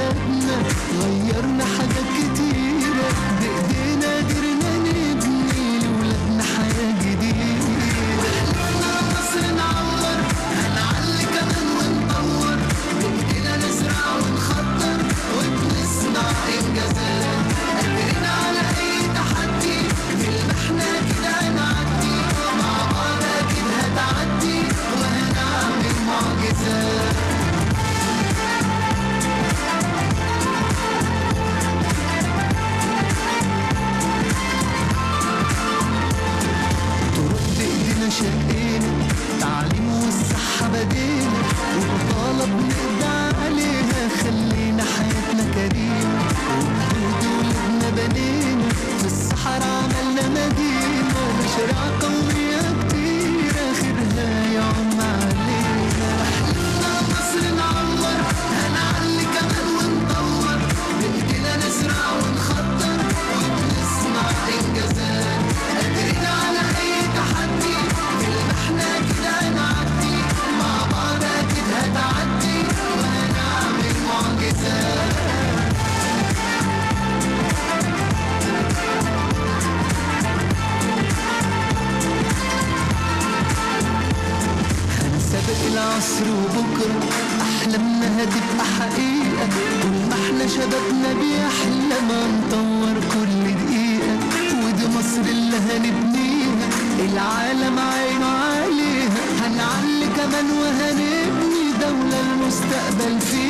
بلدنا غيرنا حاجات كتيرة بإيدينا قدرنا نبني لولادنا حياة جديدة احنا مصر نعمر هنعلي كمان ونطور بإيدينا نزرع ونخطر وبنصنع إنجازات قادرين على أي تحدي في المحنة كده هنعدي مع بعض أكيد هتعدي وهنعمل معجزات طرق بايدينا شقينا تعليم والصحة بدينا وبطالة بنقضي عليها خلينا حياتنا كريمة وبجهد ولادنا بنينا في الصحراء عملنا مدينة مشاريع قومية كتيرة خيرها يعم علينا احنا مصر نعمر هنعلي كمان ونطور بايدينا نزرع ونخطر وبنصنع انجازات قادرين على اي تحدي في المحنة كده هنعدي مع بعض اكيد هتعدي وهنعمل معجزات هنسابق العصر وبكرة أحلامنا هتبقى حقيقة طول ما احنا شبابنا بيحلم هنطور كل دقيقة ودي مصر اللي هنبنيها العالم عينه عليها هنعلي كمان وهنبني دولة المستقبل فيها